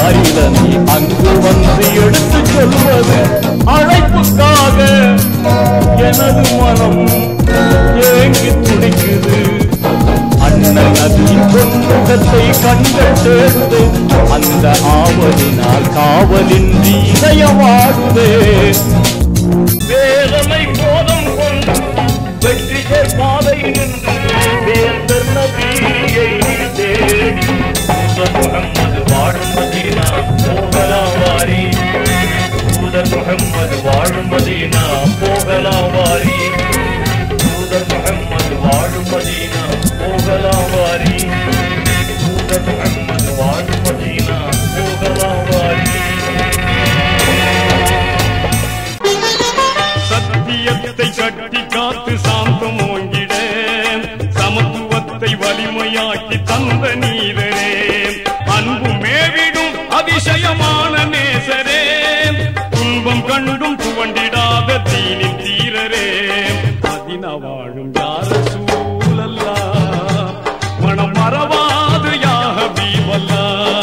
ஆயிரமே அங்கு வந்து எடுத்து சொல்வது அழைப்புக்காக எனது மனம் ஏங்கி துடிக்குது அண்ணன் நதியின் பொன்முகத்தை கண்கள் சேர்ந்து அந்த ஆவலினால் காவலின்றி இதயமாடுதே வேதனை போதம் கொண்டு வெற்றி பாதை நின்று வேந்தர் நபியை தேடி தூதர் முகம்மது வாழும் மதீனா போகலாம் வாரி தூதர் முகம்மது வாழும் மதீனா போகலாம் வாரி தூதர் முகம்மது வாழும் மதீனா போகலாம் வாரி தூதர் முகம்மது வாழும் மதீனா போகலாம் வாரி சத்தியத்தை கட்டி காத்து சாந்தம் ஓங்கிட சமத்துவத்தை வலிமையாக்கி தந்த நீரரே அன்பு மேவிடும் அதிசயமான நேசரே துன்பம் கண்டும் துவண்டிடாத தீனின் தீரரே அதின வாழும் யார சூழல்லா மனம் மறவாது யாக பீவல்லா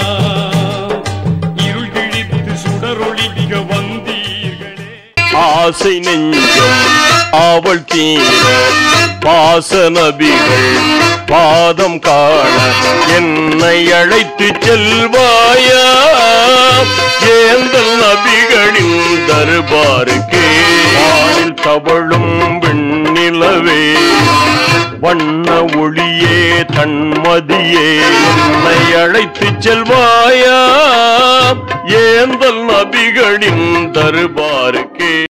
இருள் கிழித்து சுடரொழிக்க வந்தீர்களே ஆசை நெஞ்சம் ஆவல் தீர பாச நபிகள் பாதம் காண என்னை அழைத்து செல்வாயா ஏந்தல் நபிகளின் தர்பாருக்கே வானில் தவழும் வெண்ணிலவே வண்ண ஒளியே தன்மதியே என்னை அழைத்து செல்வாயா ஏந்தல் நபிகளின் தர்பாருக்கே